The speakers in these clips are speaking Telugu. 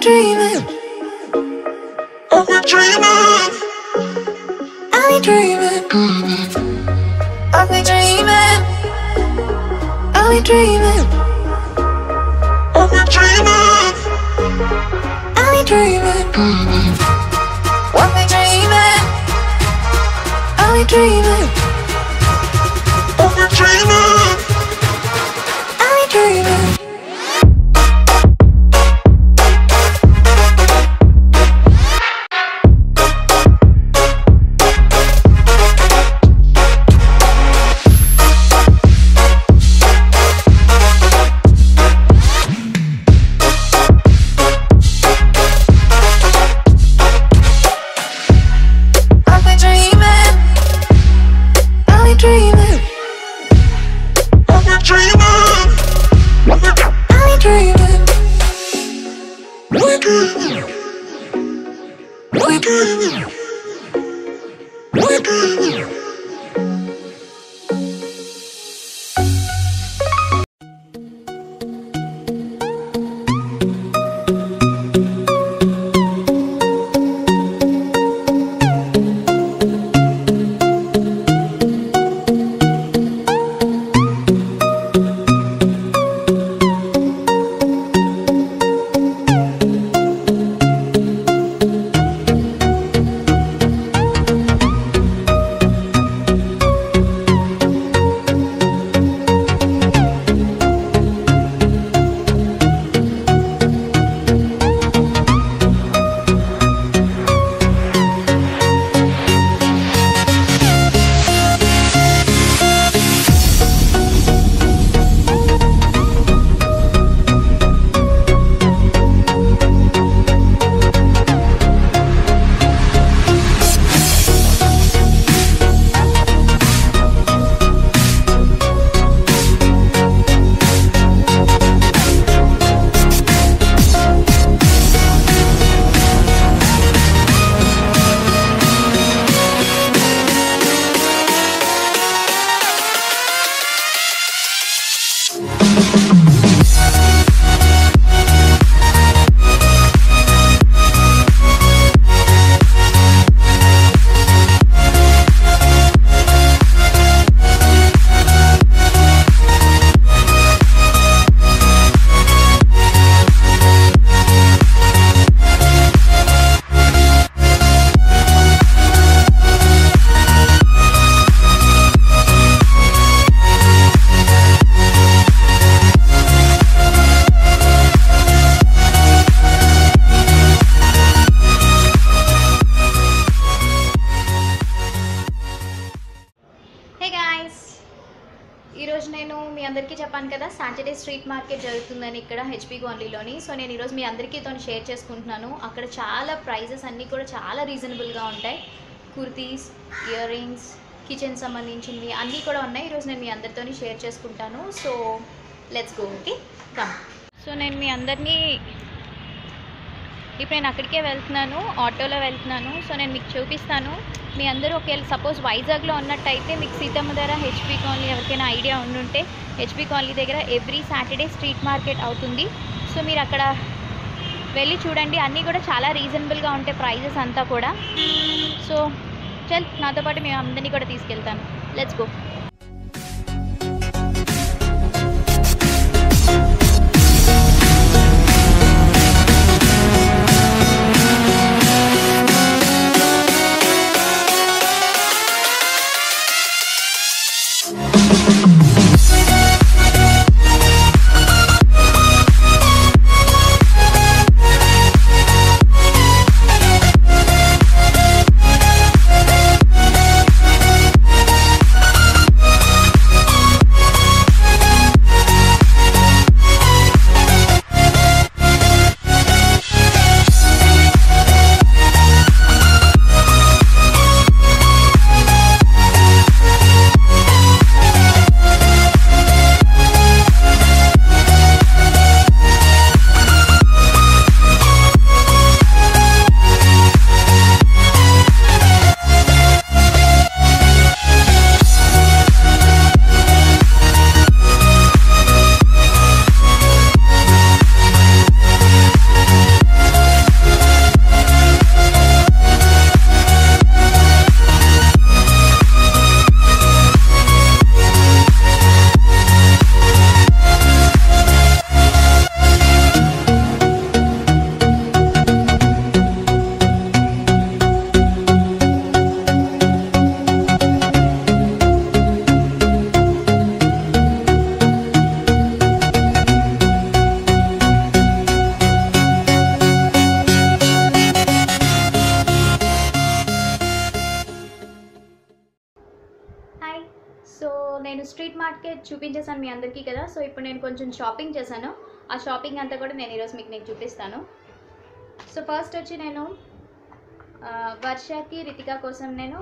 dreaming. I've been dreaming. I've been dreaming. I've been dreaming. I've been dreaming. I've been dreaming. I've been dreaming. I've been dreaming. I've been dreaming. I've been dreaming. I've been dreaming. I've been dreaming. I've been dreaming. I've been dreaming. I've been I've been dreaming. We're dreaming. We're dreaming. We're dreaming. Hey guys ఈరోజు నేను మీ అందరికీ చెప్పాను కదా సాటర్డే స్ట్రీట్ మార్కెట్ జరుగుతుందని ఇక్కడ హెచ్పి గోన్లీలోని సో నేను ఈరోజు మీ అందరికీతో షేర్ చేసుకుంటున్నాను అక్కడ చాలా ప్రైజెస్ అన్నీ కూడా చాలా రీజనబుల్గా ఉంటాయి కుర్తీస్ ఇయర్ రింగ్స్ కిచెన్ సంబంధించినవి అన్నీ కూడా ఉన్నాయి ఈరోజు నేను మీ అందరితో షేర్ చేసుకుంటాను so let's go okay come so నేను మీ అందరినీ ఇప్పుడు నేను అక్కడికే వెళ్తున్నాను ఆటోలో వెళ్తున్నాను సో నేను మీకు చూపిస్తాను మీ అందరూ ఒకవేళ సపోజ్ వైజాగ్లో ఉన్నట్టయితే మీకు సీతమ్మ ధర హెచ్పి కాలనీ ఎవరికైనా ఐడియా ఉండుంటే హెచ్పి కాలనీ దగ్గర ఎవ్రీ సాటర్డే స్ట్రీట్ మార్కెట్ అవుతుంది సో మీరు అక్కడ వెళ్ళి చూడండి అన్నీ కూడా చాలా రీజనబుల్గా ఉంటాయి ప్రైజెస్ అంతా కూడా సో చల్ నాతో పాటు మేము అందరినీ కూడా తీసుకెళ్తాను let's go I've hi so నేను స్ట్రీట్ మార్కెట్ చూపించేసాను మీ అందరికీ కదా సో ఇప్పుడు నేను కొంచెం షాపింగ్ చేశాను ఆ షాపింగ్ అంతా కూడా నేను ఈరోజు మీకు నేను చూపిస్తాను సో ఫస్ట్ వచ్చి నేను ఆ, వర్షకి రితిక కోసం నేను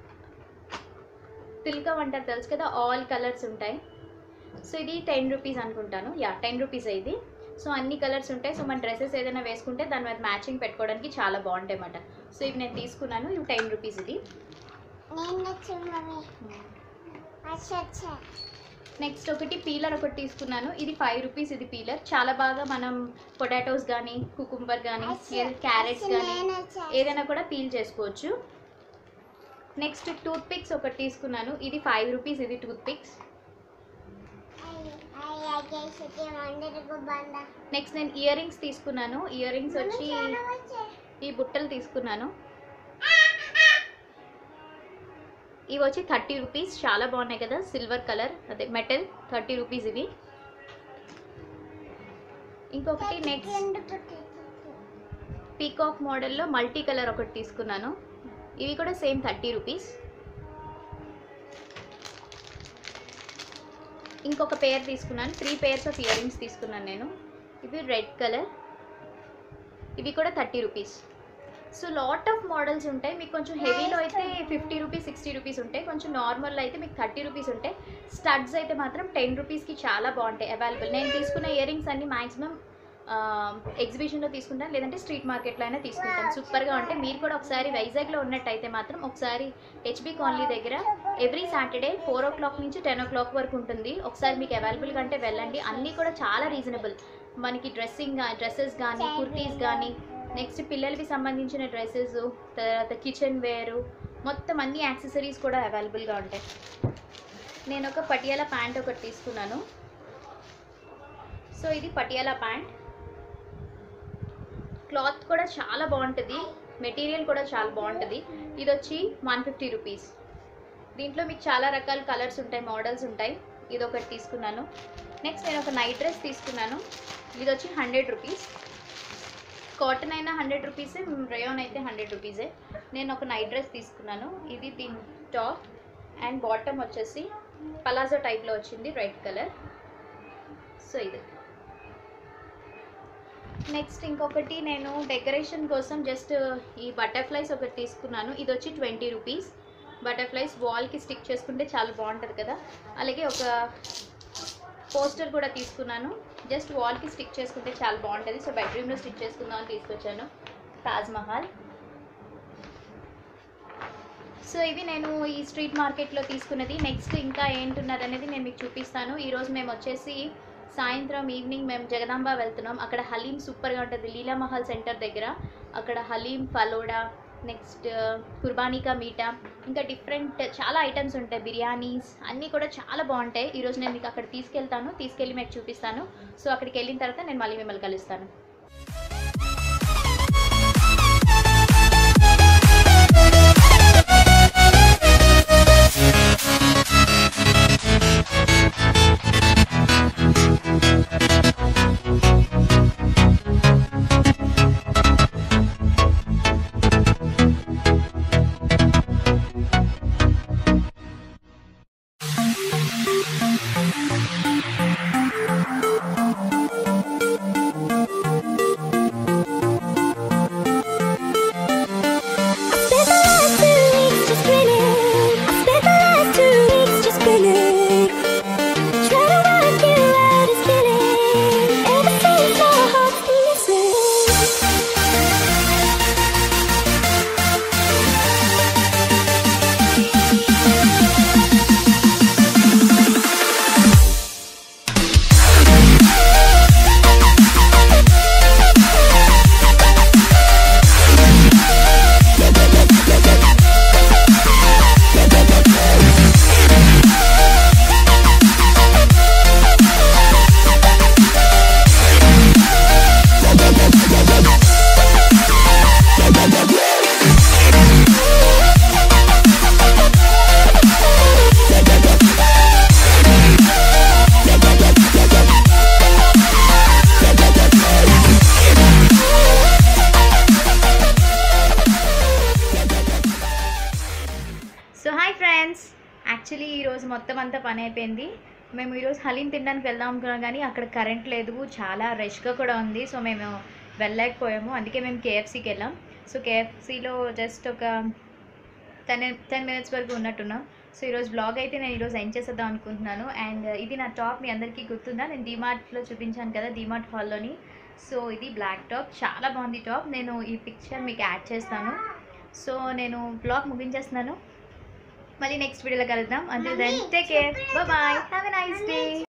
తిల్క అంటారు తెలుసు కదా ఆల్ కలర్స్ ఉంటాయి సో ఇది టెన్ రూపీస్ అనుకుంటాను యా టెన్ రూపీస్ ఇది సో అన్ని కలర్స్ ఉంటాయి సో మన డ్రెస్సెస్ ఏదైనా వేసుకుంటే దాని మీద మ్యాచింగ్ పెట్టుకోవడానికి చాలా బాగుంటాయి అన్నమాట సో ఇవి నేను తీసుకున్నాను ఇవి టెన్ రూపీస్ ఇది నేను చూడమని అచ్చా నెక్స్ట్ ఒకటి పీలర్ ఒకటి తీసుకున్నాను ఇది ఫైవ్ రూపీస్ ఇది పీలర్ చాలా బాగా మనం పొటాటోస్ కానీ కుకుంబర్ కానీ క్యారెట్స్ కానీ ఏదైనా కూడా పీల్ చేసుకోవచ్చు నెక్స్ట్ టూత్ పిక్స్ ఒకటి తీసుకున్నాను ఇది ఫైవ్ రూపీస్ ఇది టూత్ పిక్స్ నెక్స్ట్ నేను ఇయర్ రింగ్స్ తీసుకున్నాను ఇయర్ రింగ్స్ వచ్చి ఈ బుట్టలు తీసుకున్నాను ఇవి వచ్చి థర్టీ రూపీస్ చాలా బాగున్నాయి కదా సిల్వర్ కలర్ అదే మెటల్ థర్టీ రూపీస్ ఇవి ఇంకొకటి నెక్స్ట్ పీకాక్ మోడల్లో మల్టీ కలర్ ఒకటి తీసుకున్నాను ఇవి కూడా సేమ్ థర్టీ రూపీస్ ఇంకొక పేర్ తీసుకున్నాను three pairs of earrings తీసుకున్నాను నేను ఇవి రెడ్ కలర్ ఇవి కూడా thirty rupees so lot of models ఉంటాయి మీకు కొంచెం హెవీలో అయితే ఫిఫ్టీ రూపీస్ సిక్స్టీ రూపీస్ ఉంటాయి కొంచెం నార్మల్లో అయితే మీకు థర్టీ రూపీస్ ఉంటాయి స్టడ్స్ అయితే మాత్రం టెన్ రూపీస్కి చాలా బాగుంటాయి అవైలబుల్ నేను తీసుకున్న ఇయర్ రింగ్స్ అన్ని మ్యాక్సిమం ఎగ్జిబిషన్లో తీసుకుంటాను లేదంటే స్ట్రీట్ మార్కెట్లో అయినా తీసుకుంటాను సూపర్గా ఉంటాయి మీరు కూడా ఒకసారి వైజాగ్లో ఉన్నట్టయితే మాత్రం ఒకసారి హెచ్బి కాలనీ దగ్గర every Saturday four o'clock నుంచి టెన్ ఓ క్లాక్ వరకు ఉంటుంది ఒకసారి మీకు అవైలబుల్గా అంటే వెళ్ళండి అన్నీ కూడా చాలా రీజనబుల్ మనకి డ్రెస్సింగ్ డ్రెస్సెస్ కానీ కుర్తీస్ కానీ నెక్స్ట్ పిల్లలకి సంబంధించిన డ్రెస్సెస్ తర్వాత కిచెన్ వేరు మొత్తం అన్ని యాక్సెసరీస్ కూడా అవైలబుల్గా ఉంటాయి నేను ఒక పటియాలా ప్యాంట్ ఒకటి తీసుకున్నాను సో ఇది పటియాలా ప్యాంట్ క్లాత్ కూడా చాలా బాగుంటుంది మెటీరియల్ కూడా చాలా బాగుంటుంది ఇది వచ్చి వన్ ఫిఫ్టీ రూపీస్ దీంట్లో మీకు చాలా రకాల కలర్స్ ఉంటాయి మోడల్స్ ఉంటాయి ఇది ఒకటి తీసుకున్నాను నెక్స్ట్ నేను ఒక నైట్ డ్రెస్ తీసుకున్నాను ఇది వచ్చి హండ్రెడ్ రూపీస్ కాటన్ అయినా హండ్రెడ్ రూపీసే రేయాన్ అయితే హండ్రెడ్ రూపీసే నేను ఒక నైట్ డ్రెస్ తీసుకున్నాను ఇది దీని టాప్ అండ్ బాటమ్ వచ్చేసి పలాజో టైప్లో వచ్చింది రెడ్ కలర్ సో ఇది నెక్స్ట్ ఇంకొకటి నేను డెకరేషన్ కోసం జస్ట్ ఈ బటర్ఫ్లైస్ ఒకటి తీసుకున్నాను ఇది వచ్చి ట్వంటీ రూపీస్ బటర్ఫ్లైస్ వాల్కి స్టిక్ చేసుకుంటే చాలా బాగుంటుంది కదా అలాగే ఒక పోస్టర్ కూడా తీసుకున్నాను జస్ట్ వాల్కి స్టిక్ చేసుకుంటే చాలా బాగుంటుంది సో బెడ్రూమ్లో స్టిక్ చేసుకుందామని తీసుకొచ్చాను తాజ్ మహల్ సో ఇవి నేను ఈ స్ట్రీట్ మార్కెట్లో తీసుకున్నది నెక్స్ట్ ఇంకా ఏంటున్నది అనేది నేను మీకు చూపిస్తాను ఈరోజు మేము వచ్చేసి సాయంత్రం ఈవినింగ్ మేము జగదాంబ వెళ్తున్నాం అక్కడ హలీం సూపర్గా ఉంటుంది లీలా మహల్ సెంటర్ దగ్గర అక్కడ హలీం ఫలోడా నెక్స్ట్ కుర్బానీకా మీటా ఇంకా డిఫరెంట్ చాలా ఐటమ్స్ ఉంటాయి బిర్యానీస్ అన్నీ కూడా చాలా బాగుంటాయి ఈరోజు నేను మీకు అక్కడ తీసుకెళ్తాను తీసుకెళ్ళి మీకు చూపిస్తాను సో అక్కడికి వెళ్ళిన తర్వాత నేను మళ్ళీ మిమ్మల్ని కలుస్తాను యాక్చువల్లీ ఈరోజు మొత్తం అంతా పని అయిపోయింది మేము ఈరోజు హలీం తినడానికి వెళ్దాం అనుకున్నాం కానీ అక్కడ కరెంట్ లేదు చాలా రష్గా కూడా ఉంది సో మేము వెళ్ళలేకపోయాము అందుకే మేము కేఎఫ్సీకి వెళ్ళాం సో కేఎఫ్సీలో జస్ట్ ఒక టెన్ టెన్ మినిట్స్ వరకు ఉన్నట్టున్నాం సో ఈరోజు బ్లాగ్ అయితే నేను ఈరోజు ఎండ్ చేసేద్దాం అనుకుంటున్నాను అండ్ ఇది నా టాప్ మీ అందరికీ గుర్తుందా నేను డీమార్ట్లో చూపించాను కదా డీమార్ట్ హాల్లోని సో ఇది బ్లాక్ టాప్ చాలా బాగుంది టాప్ నేను ఈ పిక్చర్ మీకు యాడ్ చేస్తాను సో నేను బ్లాగ్ ముగించేస్తున్నాను మళ్ళీ నెక్స్ట్ వీడియోలో కలుద్దాం అంటే then take care bye have a nice day